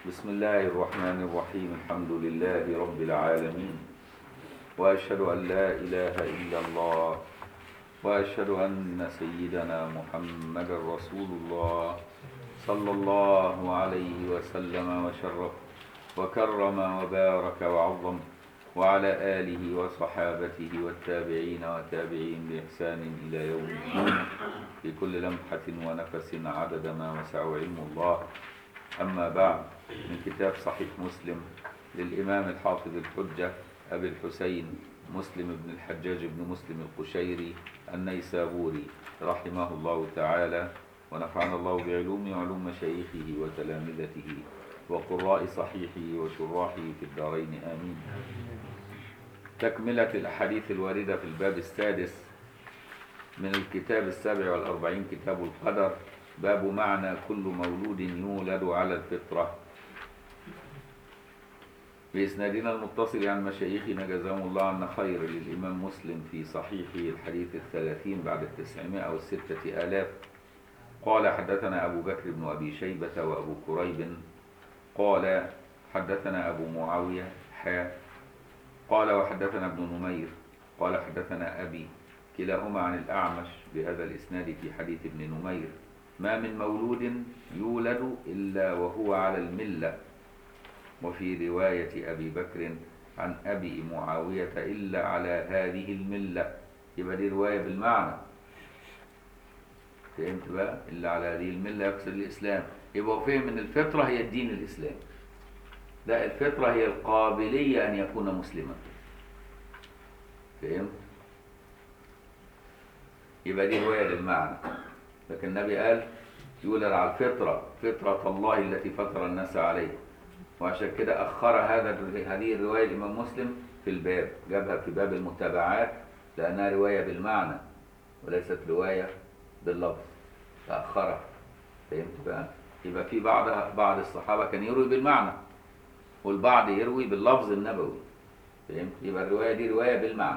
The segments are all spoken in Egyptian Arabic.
بسم الله الرحمن الرحيم الحمد لله رب العالمين وأشهد أن لا إله إلا الله وأشهد أن سيدنا محمد رسول الله صلى الله عليه وسلم وشرف وكرم وبارك وعظم وعلى آله وصحابته والتابعين وتابعين بإحسان إلى يوم الدين في كل لمحة ونفس عدد ما وسع علم الله أما بعد من كتاب صحيح مسلم للإمام الحافظ الحجة أبي الحسين مسلم بن الحجاج بن مسلم القشيري النيسابوري رحمه الله تعالى ونفعنا الله بعلوم وعلوم مشايخه وتلامذته وقراء صحيحه وشراحه في الدارين آمين تكملة الأحاديث الواردة في الباب السادس من الكتاب السابع والأربعين كتاب القدر باب معنى كل مولود يولد على الفطرة بإسنادنا المتصل عن مشايخنا جزاهم الله عنا خير للإمام مسلم في صحيحه الحديث الثلاثين بعد التسعمائة والستة آلاف قال حدثنا أبو بكر بن أبي شيبة وأبو كريب قال حدثنا أبو معاوية حا قال وحدثنا ابن نمير قال حدثنا أبي كلاهما عن الأعمش بهذا الإسناد في حديث ابن نمير ما من مولود يولد إلا وهو على الملة وفي رواية أبي بكر عن أبي معاوية إلا على هذه الملة يبقى دي رواية بالمعنى فهمت بقى إلا على هذه الملة يقصد الإسلام يبقى هو فهم أن الفطرة هي الدين الإسلامي لا الفطرة هي القابلية أن يكون مسلما فهمت يبقى دي رواية للمعنى لكن النبي قال يولد على الفطرة فطرة الله التي فطر الناس عليها وعشان كده أخر هذا هذه الرواية الإمام مسلم في الباب جابها في باب المتابعات لأنها رواية بالمعنى وليست رواية باللفظ تأخرها فهمت بقى؟ يبقى في بعض بعض الصحابة كان يروي بالمعنى والبعض يروي باللفظ النبوي فهمت؟ يبقى الرواية دي رواية بالمعنى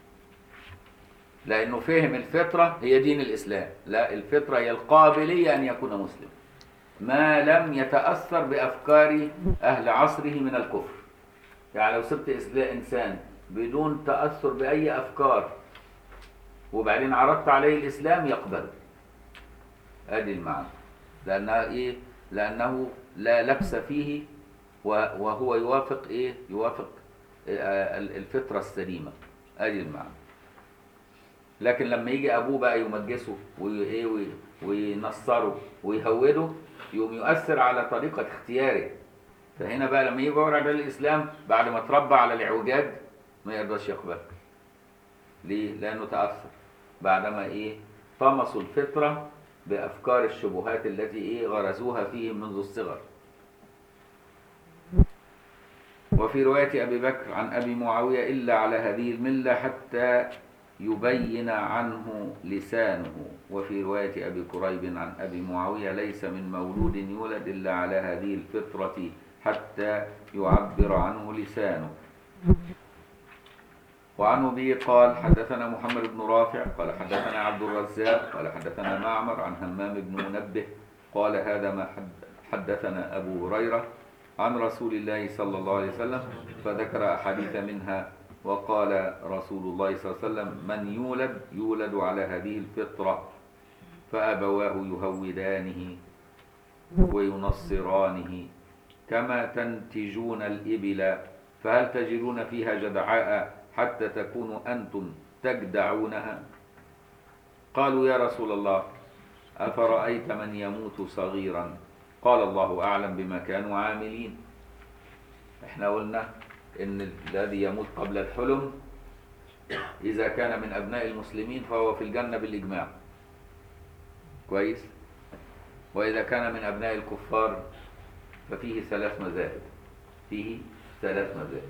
لأنه فهم الفطرة هي دين الإسلام لا الفطرة هي القابلية أن يكون مسلم ما لم يتأثر بأفكار أهل عصره من الكفر يعني لو سبت إنسان بدون تأثر بأي أفكار وبعدين عرضت عليه الإسلام يقبل هذه المعنى لأنها إيه؟ لأنه لا لبس فيه وهو يوافق إيه؟ يوافق الفطرة السليمة هذه المعنى لكن لما يجي أبوه بقى يمجسه وإيه وينصره ويهوده يقوم يؤثر على طريقة اختياره فهنا بقى لما يجي يقعد على الإسلام بعد ما تربى على الإعوجاج ما يرضاش يقبل ليه؟ لأنه تأثر بعدما إيه؟ طمسوا الفطرة بأفكار الشبهات التي إيه غرزوها فيه منذ الصغر وفي رواية أبي بكر عن أبي معاوية إلا على هذه الملة حتى يبين عنه لسانه وفي رواية أبي كريب عن أبي معاوية ليس من مولود يولد إلا على هذه الفطرة حتى يعبر عنه لسانه وعن أبي قال حدثنا محمد بن رافع قال حدثنا عبد الرزاق قال حدثنا معمر عن همام بن منبه قال هذا ما حدثنا أبو هريرة عن رسول الله صلى الله عليه وسلم فذكر أحاديث منها وقال رسول الله صلى الله عليه وسلم من يولد يولد على هذه الفطرة فأبواه يهودانه وينصرانه كما تنتجون الإبل فهل تجدون فيها جدعاء حتى تكونوا أنتم تجدعونها قالوا يا رسول الله أفرأيت من يموت صغيرا قال الله أعلم بما كانوا عاملين احنا قلنا ان الذي يموت قبل الحلم اذا كان من ابناء المسلمين فهو في الجنه بالاجماع كويس واذا كان من ابناء الكفار ففيه ثلاث مذاهب فيه ثلاث مذاهب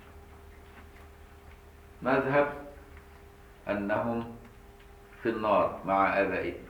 مذهب انهم في النار مع ابائهم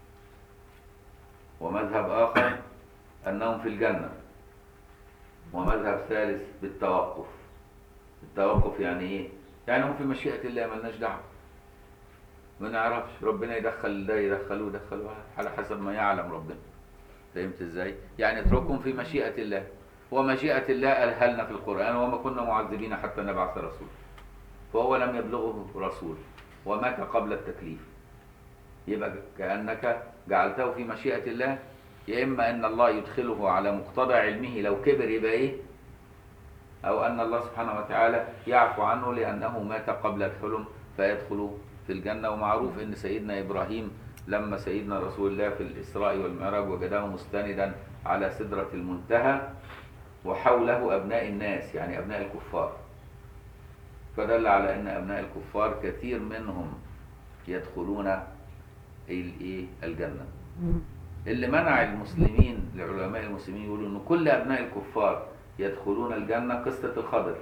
ومذهب اخر انهم في الجنه ومذهب ثالث بالتوقف التوقف يعني ايه يعني هم في مشيئة الله ملناش دعوة ما نعرفش ربنا يدخل ده يدخلوه يدخلوه على حسب ما يعلم ربنا فهمت ازاي يعني اتركهم في مشيئة الله ومشيئة الله ألهلنا في القرآن وما كنا معذبين حتى نبعث رسول فهو لم يبلغه رسول ومات قبل التكليف يبقى كأنك جعلته في مشيئة الله يا إما أن الله يدخله على مقتضى علمه لو كبر يبقى إيه أو أن الله سبحانه وتعالى يعفو عنه لأنه مات قبل الحلم فيدخل في الجنة ومعروف أن سيدنا إبراهيم لما سيدنا رسول الله في الإسراء والمعراج وجده مستندا على سدرة المنتهى وحوله أبناء الناس يعني أبناء الكفار فدل على أن أبناء الكفار كثير منهم يدخلون الإيه الجنة اللي منع المسلمين العلماء المسلمين يقولوا أن كل أبناء الكفار يدخلون الجنة قصة الخضر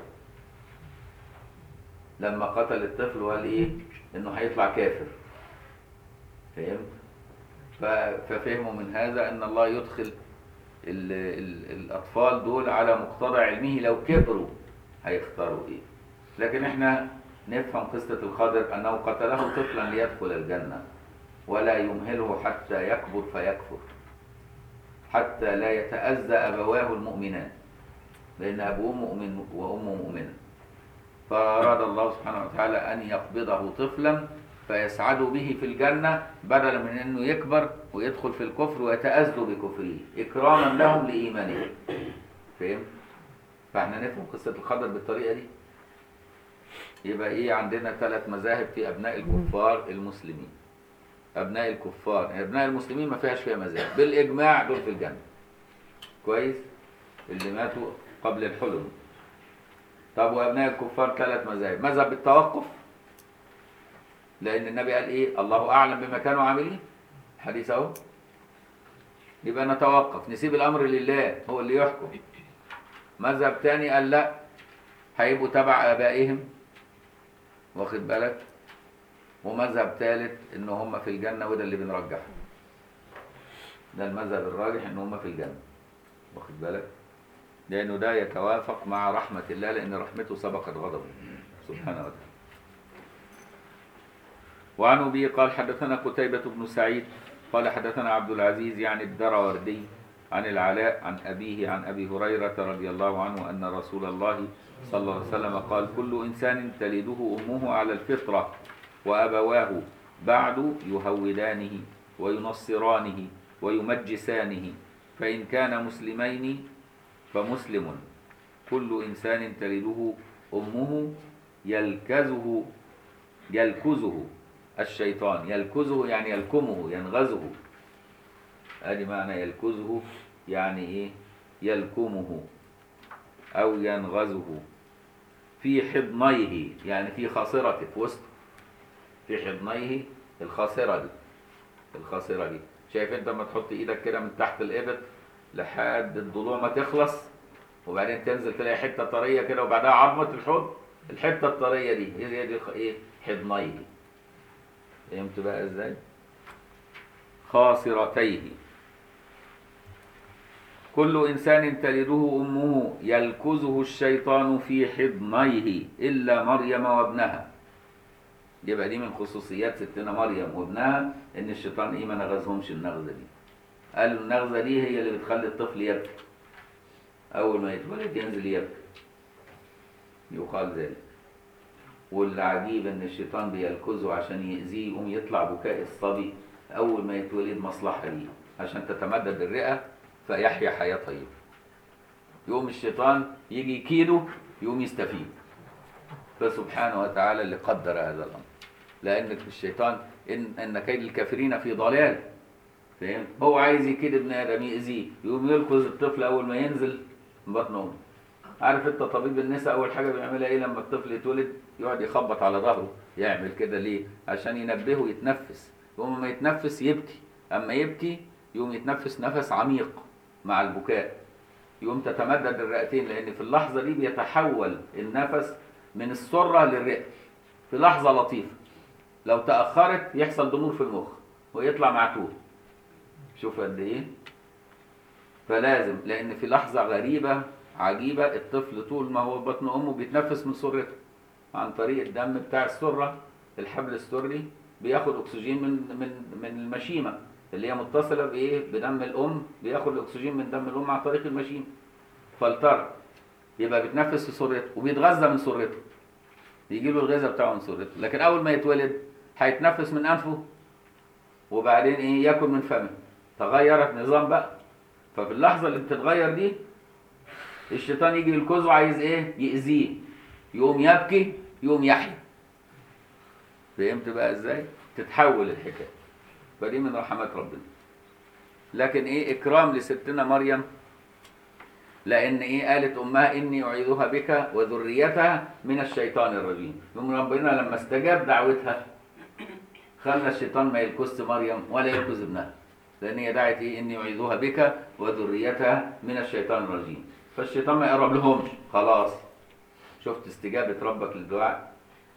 لما قتل الطفل وقال إيه إنه هيطلع كافر فهمت ف- ففهموا من هذا أن الله يدخل ال ال الأطفال دول على مقتضى علمه لو كبروا هيختاروا إيه لكن إحنا نفهم قصة الخضر أنه قتله طفلا ليدخل الجنة ولا يمهله حتى يكبر فيكفر حتى لا يتأذى أبواه المؤمنان لأن أبوه مؤمن وأمه مؤمنة فأراد الله سبحانه وتعالى أن يقبضه طفلا فيسعدوا به في الجنة بدلا من أنه يكبر ويدخل في الكفر ويتأذوا بكفره إكراما لهم لإيمانهم فهمت؟ فاحنا نفهم قصة الخضر بالطريقة دي يبقى إيه عندنا ثلاث مذاهب في أبناء الكفار المسلمين أبناء الكفار أبناء المسلمين ما فيهاش فيها مذاهب بالإجماع دول في الجنة كويس اللي ماتوا قبل الحلم طب وابناء الكفار ثلاث مذاهب مذهب بالتوقف لان النبي قال ايه الله اعلم بما كانوا عاملين حديث اهو يبقى نتوقف نسيب الامر لله هو اللي يحكم مذهب تاني قال لا هيبقوا تبع ابائهم واخد بالك ومذهب ثالث ان هم في الجنه وده اللي بنرجحه ده المذهب الراجح ان هم في الجنه واخد بالك لأنه ده يتوافق مع رحمة الله لأن رحمته سبقت غضبه سبحانه وتعالى وعن أبي قال حدثنا قتيبة بن سعيد قال حدثنا عبد العزيز يعني الدروردي عن العلاء عن أبيه عن أبي هريرة رضي الله عنه أن رسول الله صلى الله عليه وسلم قال كل إنسان تلده أمه على الفطرة وأبواه بعد يهودانه وينصرانه ويمجسانه فإن كان مسلمين فمسلم كل إنسان تلده أمه يلكزه يلكزه الشيطان يلكزه يعني يلكمه ينغزه ادي معنى يلكزه يعني ايه يلكمه او ينغزه في حضنيه يعني في خاصرته في وسطه في حضنيه الخاصره دي الخاصره دي شايف انت لما تحط ايدك كده من تحت الابط لحد الضلوع ما تخلص وبعدين تنزل تلاقي حته طريه كده وبعدها عظمه الحوض الحته الطريه دي هي دي الخ- ايه حضنيه فهمت بقى ازاي خاصرتيه كل انسان تلده امه يلكزه الشيطان في حضنيه الا مريم وابنها يبقى دي من خصوصيات ستنا مريم وابنها ان الشيطان ايه ما نغزهمش النغزه دي قالوا النغزه دي هي اللي بتخلي الطفل يبكي اول ما يتولد ينزل يبكي يقال ذلك والعجيب ان الشيطان بيلكزه عشان يأذيه يقوم يطلع بكاء الصبي اول ما يتولد مصلحه ليه عشان تتمدد الرئه فيحيا حياه طيبه يقوم الشيطان يجي يكيده يقوم يستفيد فسبحانه وتعالى اللي قدر هذا الامر لان الشيطان ان ان كيد الكافرين في ضلال فاهم هو عايز يكيد ابن ادم يأذيه يقوم يلكز الطفل اول ما ينزل من بطن امه عارف انت طبيب النساء اول حاجه بيعملها ايه لما الطفل يتولد يقعد يخبط على ظهره يعمل كده ليه عشان ينبهه يتنفس يقوم ما يتنفس يبكي اما يبكي يقوم يتنفس نفس عميق مع البكاء يقوم تتمدد الرئتين لان في اللحظه دي بيتحول النفس من السره للرئه في لحظه لطيفه لو تاخرت يحصل ضمور في المخ ويطلع معتوه شوف قد ايه فلازم لان في لحظه غريبه عجيبه الطفل طول ما هو في بطن امه بيتنفس من سرته عن طريق الدم بتاع السره الحبل السري بياخد اكسجين من من من المشيمه اللي هي متصله بايه بدم الام بياخد الاكسجين من دم الام عن طريق المشيمه فلترة يبقى بيتنفس في سرته وبيتغذى من سرته يجي له الغذاء بتاعه من سرته لكن اول ما يتولد هيتنفس من انفه وبعدين ايه ياكل من فمه تغيرت نظام بقى ففي اللحظه اللي بتتغير دي الشيطان يجي يلكزه عايز ايه يأذيه يقوم يبكي يقوم يحيى فهمت بقى ازاي تتحول الحكايه فدي من رحمات ربنا لكن ايه اكرام لستنا مريم لان ايه قالت امها اني اعيذها بك وذريتها من الشيطان الرجيم يوم ربنا لما استجاب دعوتها خلى الشيطان ما يلكس مريم ولا يلكس ابنها لان هي دعت ايه اني اعيذها بك وذريتها من الشيطان الرجيم فالشيطان ما يقرب لهمش خلاص شفت استجابه ربك للدعاء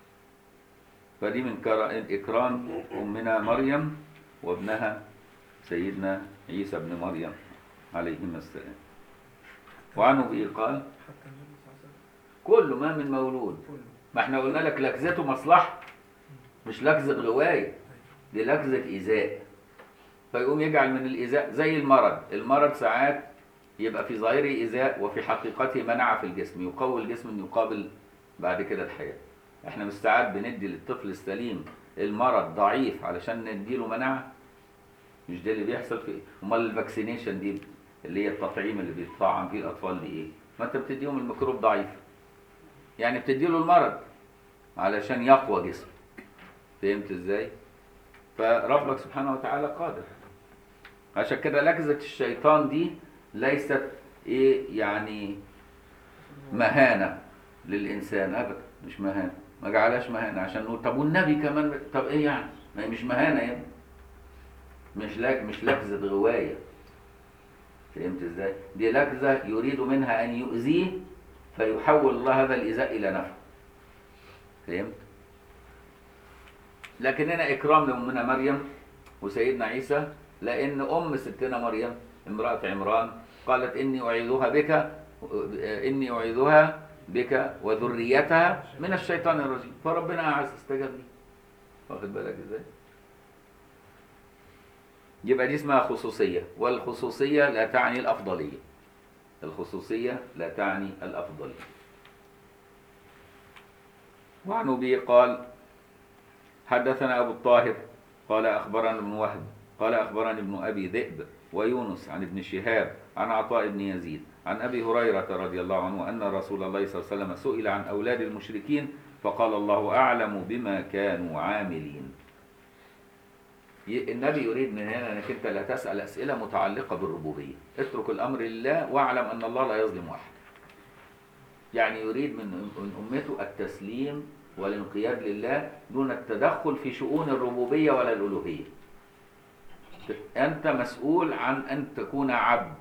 فدي من كرا- اكرام امنا مريم وابنها سيدنا عيسى بن مريم عليهما السلام وعنه به قال حتى النبي صلى الله عليه وسلم كل ما من مولود كله ما احنا قلنا لك لكزته مصلحة مش لكزة غواية دي لكزة إيذاء فيقوم يجعل من الإيذاء زي المرض المرض ساعات يبقى في ظاهره إيذاء وفي حقيقته مناعة في الجسم يقوي الجسم أن يقابل بعد كده الحياة احنا مش ساعات بندي للطفل السليم المرض ضعيف علشان نديله مناعة مش ده اللي بيحصل في امال الفاكسينيشن دي اللي هي التطعيم اللي بيتطعم فيه الاطفال دي ايه ما انت بتديهم الميكروب ضعيف يعني بتديله المرض علشان يقوى جسمه فهمت ازاي فربك سبحانه وتعالى قادر عشان كده لكزة الشيطان دي ليست ايه يعني مهانة للإنسان أبدا مش مهانة ما جعلهاش مهانة عشان نقول طب والنبي كمان طب إيه يعني؟ ما هي مش مهانة يا ابني مش لك مش لكزة غواية فهمت ازاي؟ دي لكزة يريد منها أن يؤذيه فيحول الله هذا الإيذاء إلى نفع فهمت؟ لكن هنا إكرام لأمنا مريم وسيدنا عيسى لأن أم ستنا مريم امرأة عمران قالت إني أعيذها بك إني أعيذها بك وذريتها من الشيطان الرجيم فربنا أعز استجاب لي واخد بالك إزاي؟ يبقى دي اسمها خصوصية والخصوصية لا تعني الأفضلية الخصوصية لا تعني الأفضلية وعن أبي قال حدثنا أبو الطاهر قال أخبرنا ابن وهب قال أخبرني ابن أبي ذئب ويونس عن ابن شهاب عن عطاء بن يزيد عن أبي هريرة رضي الله عنه أن رسول الله صلى الله عليه وسلم سئل عن أولاد المشركين فقال الله أعلم بما كانوا عاملين ي- النبي يريد من هنا انك انت لا تسال اسئله متعلقه بالربوبيه اترك الامر لله واعلم ان الله لا يظلم احد يعني يريد من من امته التسليم والانقياد لله دون التدخل في شؤون الربوبيه ولا الالوهيه انت مسؤول عن ان تكون عبد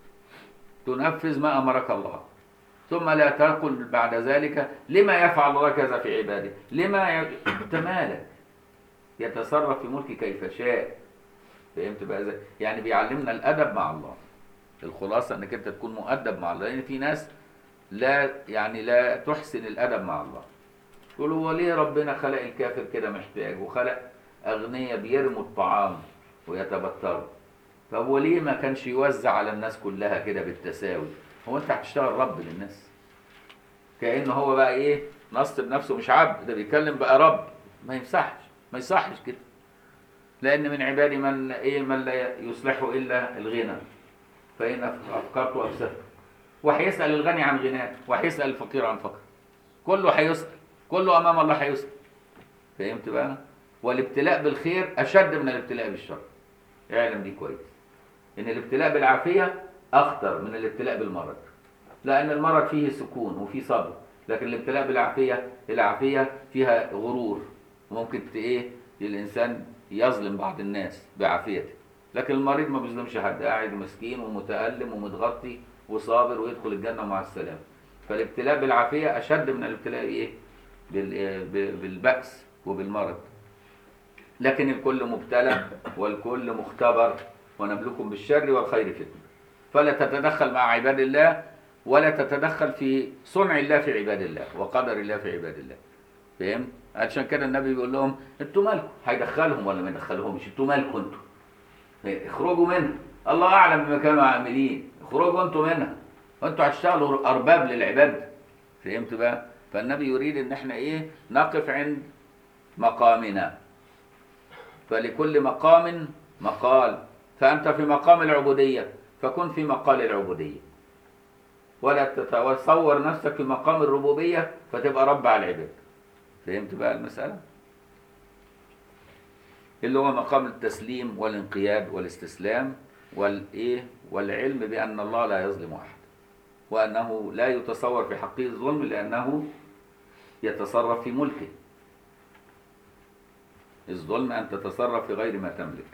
تنفذ ما امرك الله ثم لا تقل بعد ذلك لما يفعل الله كذا في عباده لما ي... انت مالك يتصرف في ملكه كيف شاء فهمت بقى ازاي يعني بيعلمنا الادب مع الله الخلاصه انك انت تكون مؤدب مع الله لان في ناس لا يعني لا تحسن الادب مع الله تقول هو ليه ربنا خلق الكافر كده محتاج وخلق اغنياء بيرموا الطعام ويتبتروا طب وليه ما كانش يوزع على الناس كلها كده بالتساوي هو انت هتشتغل رب للناس كانه هو بقى ايه نصب نفسه مش عبد ده بيتكلم بقى رب ما يمسحش ما يصحش كده لان من عبادي من ايه من لا يصلحه الا الغنى فان افكرت افسدت وهيسال الغني عن غناه وهيسال الفقير عن فقره كله هيسال كله امام الله هيسال فهمت بقى والابتلاء بالخير اشد من الابتلاء بالشر اعلم دي كويس ان الابتلاء بالعافيه اخطر من الابتلاء بالمرض لان المرض فيه سكون وفيه صبر لكن الابتلاء بالعافيه العافيه فيها غرور ممكن ت- ايه الانسان يظلم بعض الناس بعافيته لكن المريض ما بيظلمش حد قاعد مسكين ومتالم ومتغطي وصابر ويدخل الجنه مع السلامه فالابتلاء بالعافيه اشد من الابتلاء ايه بال- إيه؟ ب- بالبأس وبالمرض لكن الكل مبتلى والكل مختبر ونبلوكم بالشر والخير فتنه فلا تتدخل مع عباد الله ولا تتدخل في صنع الله في عباد الله وقدر الله في عباد الله فهمت عشان كده النبي بيقول لهم انتوا مالكم هيدخلهم ولا ما يدخلهمش انتوا مالكم انتوا اخرجوا منها الله اعلم بما كانوا عاملين اخرجوا انتوا منها وانتوا هتشتغلوا ارباب للعباد فهمت بقى فالنبي يريد ان احنا ايه نقف عند مقامنا فلكل مقام مقال فانت في مقام العبوديه فكن في مقال العبوديه ولا تتصور نفسك في مقام الربوبيه فتبقى رب على العباد فهمت بقى المساله اللي هو مقام التسليم والانقياد والاستسلام والايه والعلم بان الله لا يظلم احد وانه لا يتصور في حقه الظلم لانه يتصرف في ملكه الظلم ان تتصرف في غير ما تملك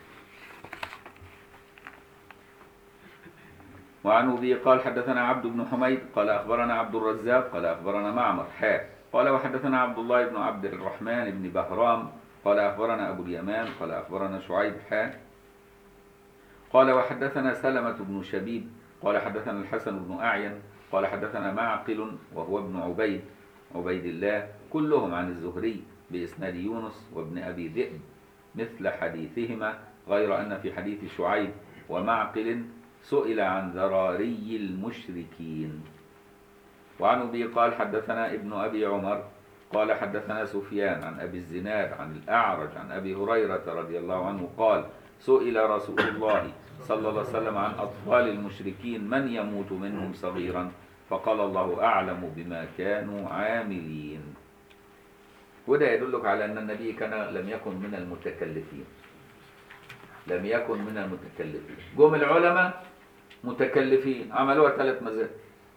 وعن ابي قال حدثنا عبد بن حميد قال اخبرنا عبد الرزاق قال اخبرنا معمر حاء قال وحدثنا عبد الله بن عبد الرحمن بن بهرام قال اخبرنا ابو اليمان قال اخبرنا شعيب حاء قال وحدثنا سلمة بن شبيب قال حدثنا الحسن بن أعين قال حدثنا معقل وهو ابن عبيد عبيد الله كلهم عن الزهري بإسناد يونس وابن أبي ذئب مثل حديثهما غير أن في حديث شعيب ومعقل سئل عن ذراري المشركين وعن أبي قال حدثنا ابن أبي عمر قال حدثنا سفيان عن أبي الزناد عن الأعرج عن أبي هريرة رضي الله عنه قال سئل رسول الله صلى الله عليه وسلم عن أطفال المشركين من يموت منهم صغيرا فقال الله أعلم بما كانوا عاملين وده يدلك على أن النبي كان لم يكن من المتكلفين لم يكن من المتكلفين جم العلماء متكلفين عملوها ثلاث مذاهب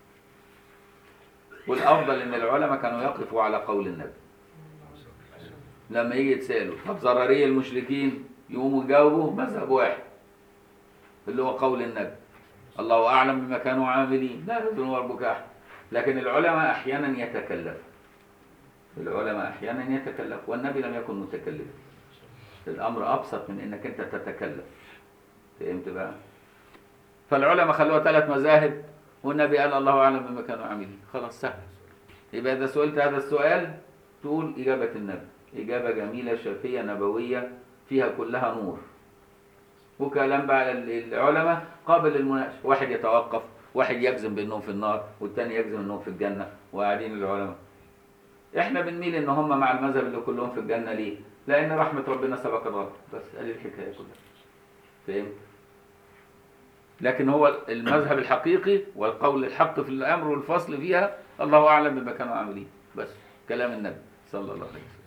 والأفضل أن العلماء كانوا يقفوا على قول النبي لما يجي يتسألوا طب ضررية المشركين يقوموا يجاوبوا مذهب واحد اللي هو قول النبي الله أعلم بما كانوا عاملين لا يظن ربك أحد لكن العلماء أحيانا يتكلف العلماء أحيانا يتكلف والنبي لم يكن متكلفا الأمر أبسط من إنك أنت تتكلف فهمت بقى فالعلماء خلوها ثلاث مذاهب والنبي قال الله أعلم بما كانوا عاملين خلاص سهل يبقى إذا سئلت هذا السؤال تقول إجابة النبي إجابة جميلة شافية نبوية فيها كلها نور وكلام بقى العلماء قابل للمناقشة واحد يتوقف واحد يجزم بأنهم في النار والتاني يجزم أنهم في الجنة وقاعدين العلماء احنا بنميل ان هم مع المذهب اللي كلهم في الجنة ليه لان رحمة ربنا سبق الغضب بس ادي الحكاية كلها فهمت لكن هو المذهب الحقيقي والقول الحق في الامر والفصل فيها الله اعلم بما كانوا عاملين بس كلام النبي صلى الله عليه وسلم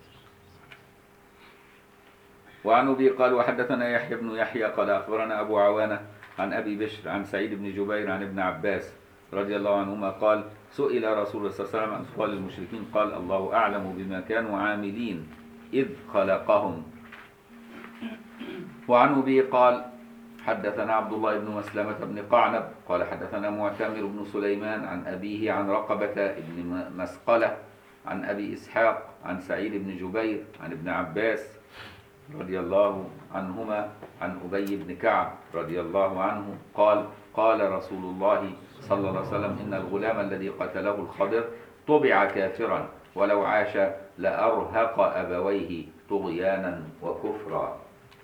وعن ابي قال وحدثنا يحيى بن يحيى قال اخبرنا ابو عوانه عن ابي بشر عن سعيد بن جبير عن ابن عباس رضي الله عنهما قال سئل رسول الله صلى الله عليه وسلم عن اطفال المشركين قال الله اعلم بما كانوا عاملين اذ خلقهم وعن ابي قال حدثنا عبد الله بن مسلمة بن قعنب قال حدثنا معتمر بن سليمان عن أبيه عن رقبة بن مسقلة عن أبي إسحاق عن سعيد بن جبير عن ابن عباس رضي الله عنهما عن أبي بن كعب رضي الله عنه قال قال رسول الله صلى الله عليه وسلم إن الغلام الذي قتله الخضر طبع كافرا ولو عاش لأرهق أبويه طغيانا وكفرا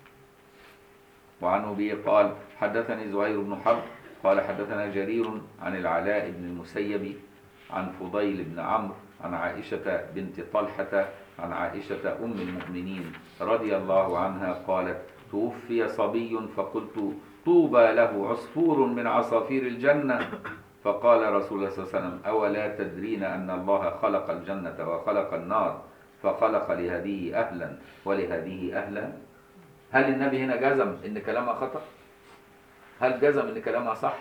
وعن أبي قال حدثني زهير بن حرب قال حدثنا جرير عن العلاء بن المسيب عن فضيل بن عمرو عن عائشة بنت طلحة عن عائشة أم المؤمنين رضي الله عنها قالت توفي صبي فقلت طوبى له عصفور من عصافير الجنة فقال رسول الله صلى الله عليه وسلم أولا تدرين أن الله خلق الجنة وخلق النار فخلق لهذه أهلا ولهذه أهلا هل النبي هنا جزم ان كلامها خطأ هل جزم ان كلامها صح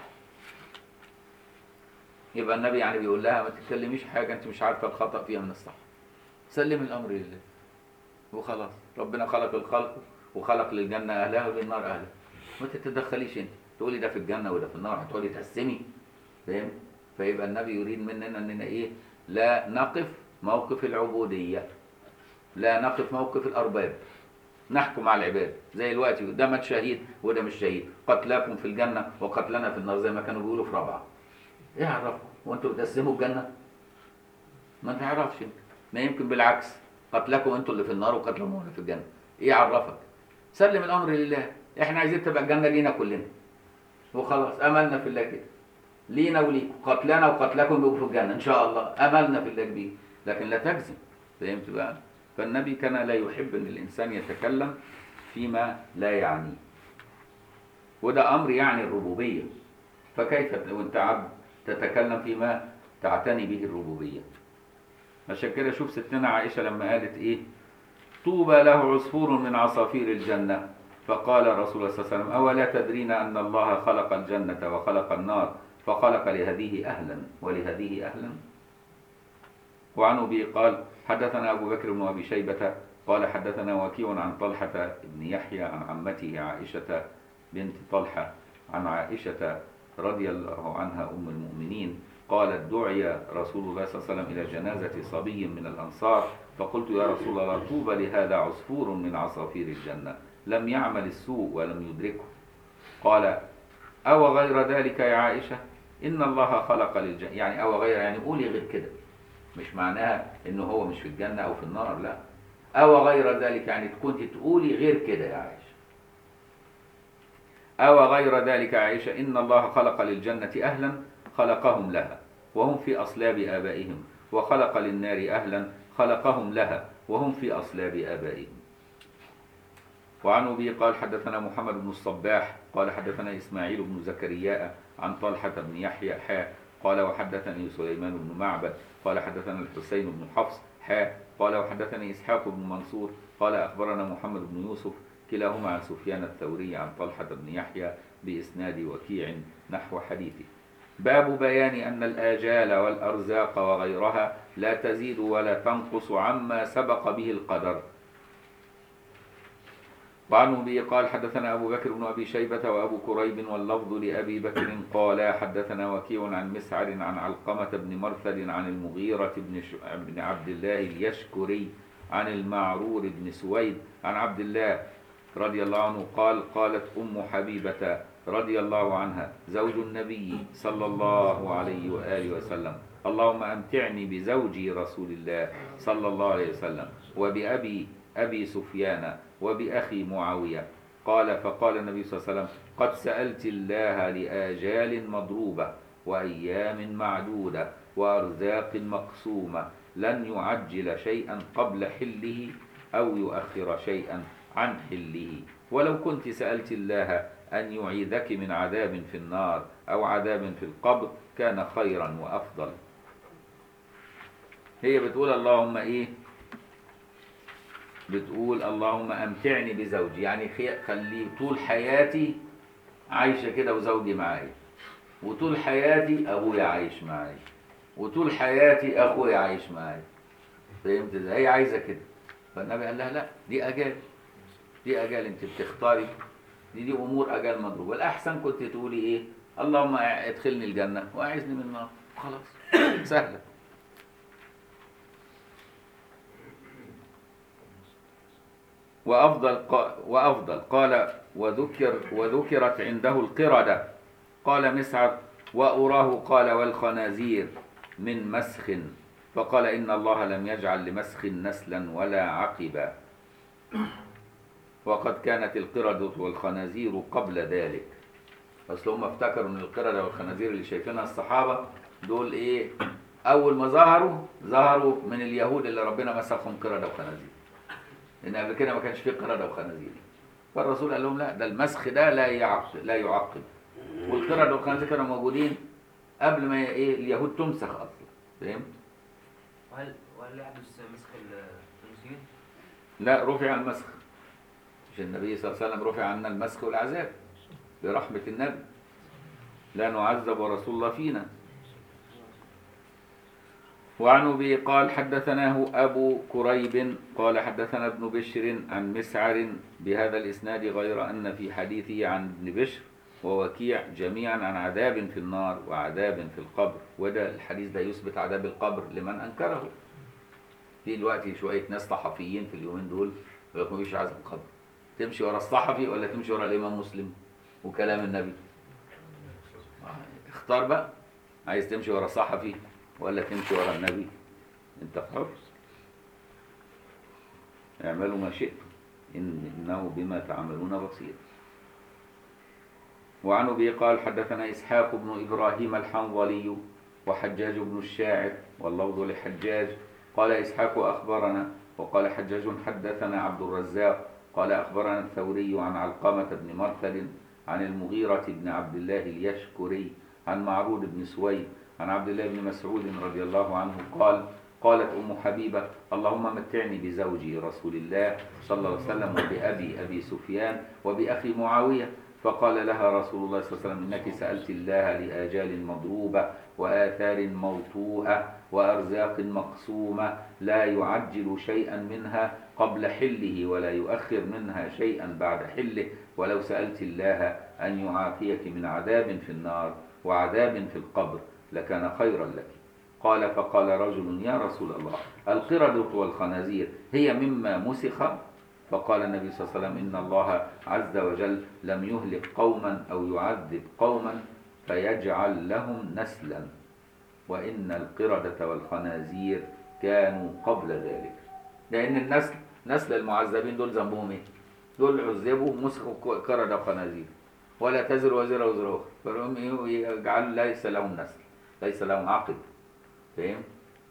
يبقى النبي يعني بيقول لها ما تتكلميش حاجة انت مش عارفة الخطأ فيها من الصح سلم الامر لله وخلاص ربنا خلق الخلق وخلق للجنة اهلها وللنار اهلها ما تتدخليش انت تقولي ده في الجنة وده في النار هتقولي تقسمي فاهم فيبقى النبي يريد مننا اننا ايه لا نقف موقف العبودية لا نقف موقف الارباب نحكم على العباد زي الوقت ده مات شهيد وده مش شهيد قتلاكم في الجنة وقتلنا في النار زي ما كانوا بيقولوا في رابعة ايه عرفكم وانتوا بتقسموا الجنة ما تعرفش انت ما يمكن بالعكس قتلكم انتوا اللي في النار وقتلهم اللي في الجنة ايه عرفك سلم الامر لله احنا عايزين تبقى الجنة لينا كلنا وخلاص املنا في الله كده لينا وليكم قتلنا وقتلكم يبقوا في الجنه ان شاء الله املنا في الله كبير لكن لا تجزم فهمت بقى فالنبي كان لا يحب ان الانسان يتكلم فيما لا يعنيه وده امر يعني الربوبيه فكيف وانت عبد تتكلم فيما تعتني به الربوبيه عشان كده شوف ستنا عائشه لما قالت ايه طوبى له عصفور من عصافير الجنه فقال رسول الله صلى الله عليه وسلم اولا تدرين ان الله خلق الجنه وخلق النار فخلق لهذه اهلا ولهذه اهلا وعن ابي قال حدثنا ابو بكر بن ابي شيبه قال حدثنا وكيع عن طلحه بن يحيى عن عمته عائشه بنت طلحه عن عائشه رضي الله عنها ام المؤمنين قالت دعي رسول الله صلى الله عليه وسلم الى جنازه صبي من الانصار فقلت يا رسول الله طوبى لهذا عصفور من عصافير الجنه لم يعمل السوء ولم يدركه قال أو غير ذلك يا عائشة إن الله خلق للجنة يعني أو غير يعني قولي غير كده مش معناها إنه هو مش في الجنة أو في النار لا أو غير ذلك يعني كنت تقولي غير كده يا عائشة أو غير ذلك يا عائشة إن الله خلق للجنة أهلا خلقهم لها وهم في أصلاب آبائهم وخلق للنار أهلا خلقهم لها وهم في أصلاب آبائهم وعن أبي قال حدثنا محمد بن الصباح قال حدثنا إسماعيل بن زكريا عن طلحة بن يحيى حاء قال وحدثني سليمان بن معبد قال حدثنا الحسين بن حفص حاء قال وحدثني إسحاق بن منصور قال أخبرنا محمد بن يوسف كلاهما عن سفيان الثوري عن طلحة بن يحيى بإسناد وكيع نحو حديثه باب بيان أن الآجال والأرزاق وغيرها لا تزيد ولا تنقص عما سبق به القدر وعن أبي قال حدثنا أبو بكر بن أبي شيبة وأبو كريب واللفظ لأبي بكر قال حدثنا وكيع عن مسعر عن علقمة بن مرثد عن المغيرة بن, ش... بن عبد الله اليشكري عن المعرور بن سويد عن عبد الله رضي الله عنه قال قالت أم حبيبة رضي الله عنها زوج النبي صلى الله عليه وآله وسلم اللهم أمتعني بزوجي رسول الله صلى الله عليه وسلم وبأبي أبي سفيان وبأخي معاوية قال فقال النبي صلى الله عليه وسلم قد سألت الله لآجال مضروبة وأيام معدودة وأرزاق مقسومة لن يعجل شيئا قبل حله أو يؤخر شيئا عن حله ولو كنت سألت الله أن يعيذك من عذاب في النار أو عذاب في القبر كان خيرا وأفضل هي بتقول اللهم إيه بتقول اللهم أمتعني بزوجي يعني خلي طول حياتي عايشة كده وزوجي معايا وطول حياتي أبويا عايش معايا وطول حياتي أخويا عايش معايا فهمت ازاي هي عايزة كده فالنبي قال لها لا دي أجال دي أجال أنت بتختاري دي دي أمور أجال مضروبة الأحسن كنت تقولي إيه اللهم ادخلني الجنة وأعزني من النار خلاص سهلة وأفضل قا وأفضل قال وذكر وذكرت عنده القردة قال مسعر وأراه قال والخنازير من مسخ فقال إن الله لم يجعل لمسخ نسلا ولا عقبا وقد كانت القردة والخنازير قبل ذلك أصل هم افتكروا إن القردة والخنازير اللي شايفينها الصحابة دول إيه أول ما ظهروا ظهروا من اليهود اللي ربنا مسخهم قردة وخنازير لان قبل كده ما كانش فيه قرده وخنازير فالرسول قال لهم لا ده المسخ ده لا يعقد لا يعقد والقرده والخنازير كانوا موجودين قبل ما ايه اليهود تمسخ اصلا فاهم وهل وهل يحدث مسخ الخنزير؟ لا رفع المسخ مش النبي صلى الله عليه وسلم رفع عنا المسخ والعذاب برحمه النبي لا نعذب ورسول الله فينا وعن ابي قال حدثناه ابو كريب قال حدثنا ابن بشر عن مسعر بهذا الاسناد غير ان في حديثه عن ابن بشر ووكيع جميعا عن عذاب في النار وعذاب في القبر وده الحديث ده يثبت عذاب القبر لمن انكره في دلوقتي شويه ناس صحفيين في اليومين دول يقول لك مفيش عذاب القبر تمشي ورا الصحفي ولا تمشي ورا الامام مسلم وكلام النبي اختار بقى عايز تمشي ورا الصحفي ولا تمشي ورا النبي انت حر اعملوا ما شئتم إن انه بما تعملون بصير وعن أبي قال حدثنا إسحاق بن إبراهيم الحنظلي وحجاج بن الشاعر واللفظ لحجاج قال إسحاق أخبرنا وقال حجاج حدثنا عبد الرزاق قال أخبرنا الثوري عن علقمة بن مرثد عن المغيرة بن عبد الله اليشكري عن معروض بن سويد عن عبد الله بن مسعود رضي الله عنه قال قالت أم حبيبة اللهم متعني بزوجي رسول الله صلى الله عليه وسلم وبأبي أبي سفيان وبأخي معاوية فقال لها رسول الله صلى الله عليه وسلم إنك سألت الله لآجال مضروبة وآثار موطوءة وأرزاق مقسومة لا يعجل شيئا منها قبل حله ولا يؤخر منها شيئا بعد حله ولو سألت الله أن يعافيك من عذاب في النار وعذاب في القبر لكان خيرا لك قال فقال رجل يا رسول الله القردة والخنازير هي مما مسخ فقال النبي صلى الله عليه وسلم إن الله عز وجل لم يهلك قوما أو يعذب قوما فيجعل لهم نسلا وإن القردة والخنازير كانوا قبل ذلك لأن النسل نسل المعذبين دول ذنبهم إيه؟ دول عذبوا مسخوا قردة وخنازير ولا تزر وزر وزر أخرى فهم إيه؟ يجعل ليس لهم نسل ليس لهم عقب فاهم؟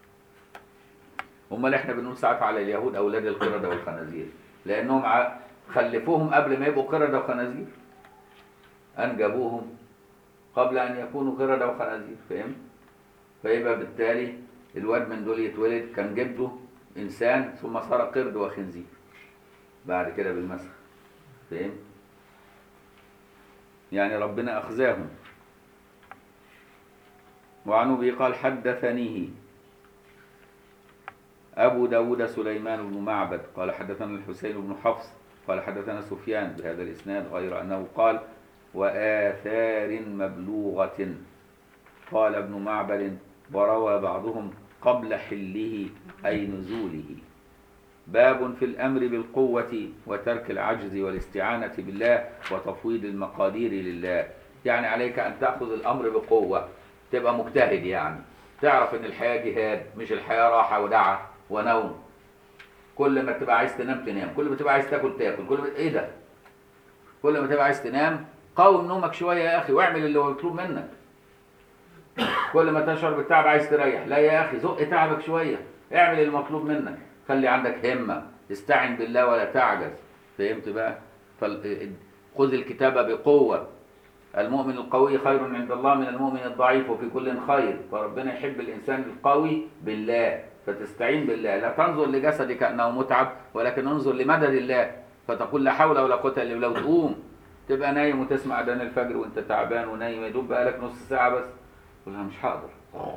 امال احنا بنقول ساعات على اليهود اولاد القرده والخنازير لانهم ع- خلفوهم قبل ما يبقوا قرده وخنازير انجبوهم قبل ان يكونوا قرده وخنازير فاهم فيبقى بالتالي الواد من دول يتولد كان جده انسان ثم صار قرد وخنزير بعد كده بالمسخ فاهم يعني ربنا اخزاهم وعن أبي قال حدثنيه أبو داود سليمان بن معبد قال حدثنا الحسين بن حفص قال حدثنا سفيان بهذا الإسناد غير أنه قال وآثار مبلوغة قال ابن معبد وروى بعضهم قبل حله أي نزوله باب في الأمر بالقوة وترك العجز والاستعانة بالله وتفويض المقادير لله يعني عليك أن تأخذ الأمر بقوة تبقى مجتهد يعني تعرف ان الحياة جهاد مش الحياة راحة ودعة ونوم كل ما تبقى عايز تنام تنام كل ما تبقى عايز تاكل تاكل كل ما ايه ده كل ما تبقى عايز تنام قوم نومك شوية يا اخي واعمل اللي هو مطلوب منك كل ما تشعر بالتعب عايز تريح لا يا اخي زق تعبك شوية اعمل المطلوب منك خلي عندك همة استعن بالله ولا تعجز فهمت بقى فال... خذ الكتابة بقوة المؤمن القوي خير عند الله من المؤمن الضعيف وفي كل خير فربنا يحب الإنسان القوي بالله فتستعين بالله لا تنظر لجسدك أنه متعب ولكن انظر لمدد الله فتقول لا حول ولا قوة إلا بالله وتقوم تبقى نايم وتسمع أذان الفجر وأنت تعبان ونايم يدوب بقالك نص ساعة بس تقول أنا مش هقدر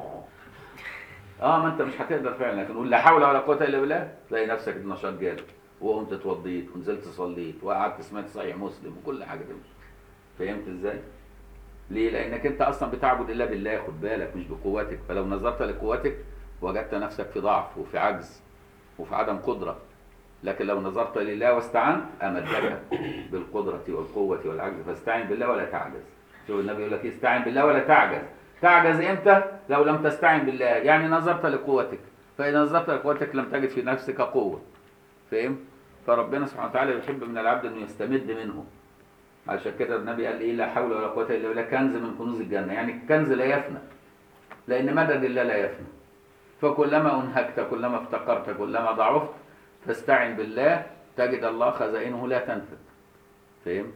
اه ما انت مش هتقدر فعلا لكن قول لا حول ولا قوه الا بالله تلاقي نفسك النشاط جالك وقمت اتوضيت ونزلت صليت وقعدت سمعت صحيح مسلم وكل حاجه تمشي فهمت ازاي؟ ليه؟ لأنك أنت أصلا بتعبد الله بالله خد بالك مش بقوتك، فلو نظرت لقوتك وجدت نفسك في ضعف وفي عجز وفي عدم قدرة. لكن لو نظرت لله واستعنت أمدك بالقدرة والقوة والعجز فاستعن بالله ولا تعجز. شوف النبي يقول لك استعن بالله ولا تعجز. تعجز إمتى؟ لو لم تستعن بالله، يعني نظرت لقوتك، فإذا نظرت لقوتك لم تجد في نفسك قوة. فهم؟ فربنا سبحانه وتعالى يحب من العبد أنه يستمد منه. عشان كده النبي قال ايه لا حول ولا قوه الا بالله كنز من كنوز الجنه يعني الكنز لا يفنى لان مدد الله لا يفنى فكلما انهكت كلما افتقرت كلما ضعفت فاستعن بالله تجد الله خزائنه لا تنفد فهمت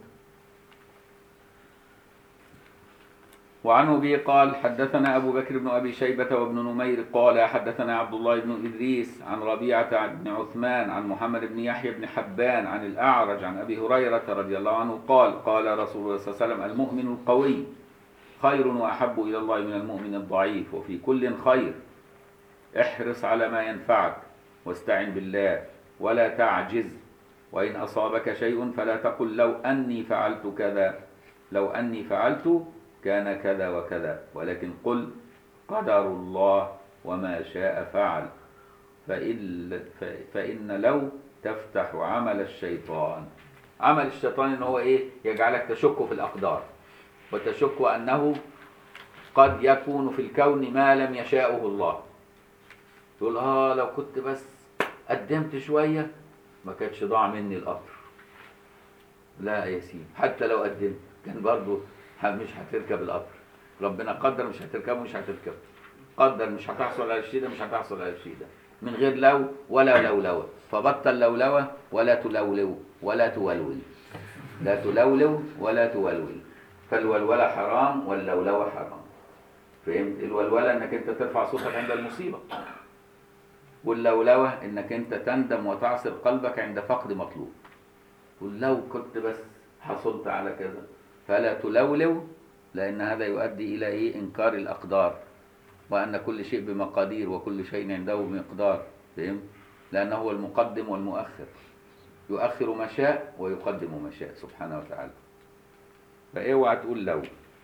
وعن ابي قال حدثنا ابو بكر بن ابي شيبه وابن نمير قال حدثنا عبد الله بن ادريس عن ربيعه بن عثمان عن محمد بن يحيى بن حبان عن الاعرج عن ابي هريره رضي الله عنه قال قال رسول الله صلى الله عليه وسلم المؤمن القوي خير واحب الى الله من المؤمن الضعيف وفي كل خير احرص على ما ينفعك واستعن بالله ولا تعجز وان اصابك شيء فلا تقل لو اني فعلت كذا لو اني فعلت كان كذا وكذا ولكن قل قدر الله وما شاء فعل فإن, فإن لو تفتح عمل الشيطان عمل الشيطان ان هو ايه يجعلك تشك في الاقدار وتشك انه قد يكون في الكون ما لم يشاءه الله تقول اه لو كنت بس قدمت شويه ما كانش ضاع مني القطر لا يا سيدي حتى لو قدمت كان برضو ه- مش هتركب القطر ربنا قدر مش هتركبه مش هتركبه قدر مش هتحصل على الشيء ده مش هتحصل على الشيء ده من غير لو ولا لولوه فبطل لولوه ولا تلولو ولا تولول لا تلولو ولا تولول فالولوله حرام واللولوه حرام فهمت الولوله انك انت ترفع صوتك عند المصيبه واللولوه انك انت تندم وتعصر قلبك عند فقد مطلوب قل لو كنت بس حصلت على كذا فلا تلولو لان هذا يؤدي الى ايه انكار الاقدار وان كل شيء بمقادير وكل شيء عنده بمقدار فهمت لانه هو المقدم والمؤخر يؤخر ما شاء ويقدم ما شاء سبحانه وتعالى فاوعى تقول لو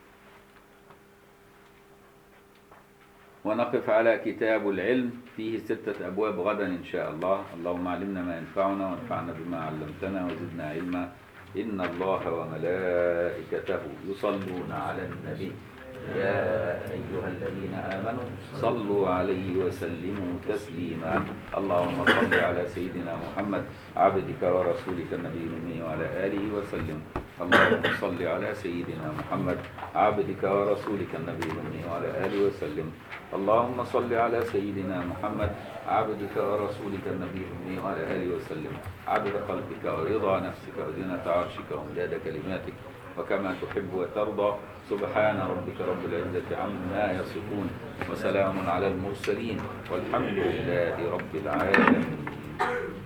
ونقف على كتاب العلم فيه ستة أبواب غدا إن شاء الله اللهم علمنا ما ينفعنا وانفعنا بما علمتنا وزدنا علما إن الله وملائكته يصلون على النبي يا أيها الذين آمنوا صلوا عليه وسلموا تسليما اللهم صل على سيدنا محمد عبدك ورسولك النبي الأمي وعلى آله وسلم اللهم صل على سيدنا محمد عبدك ورسولك النبي الأمي وعلى آله وسلم اللهم صل على سيدنا محمد عبدك ورسولك النبي الأمي وعلى آله وسلم عبد قلبك ورضا نفسك وزنة عرشك ومداد كلماتك وكما تحب وترضى سبحان ربك رب العزة عما يصفون وسلام على المرسلين والحمد لله رب العالمين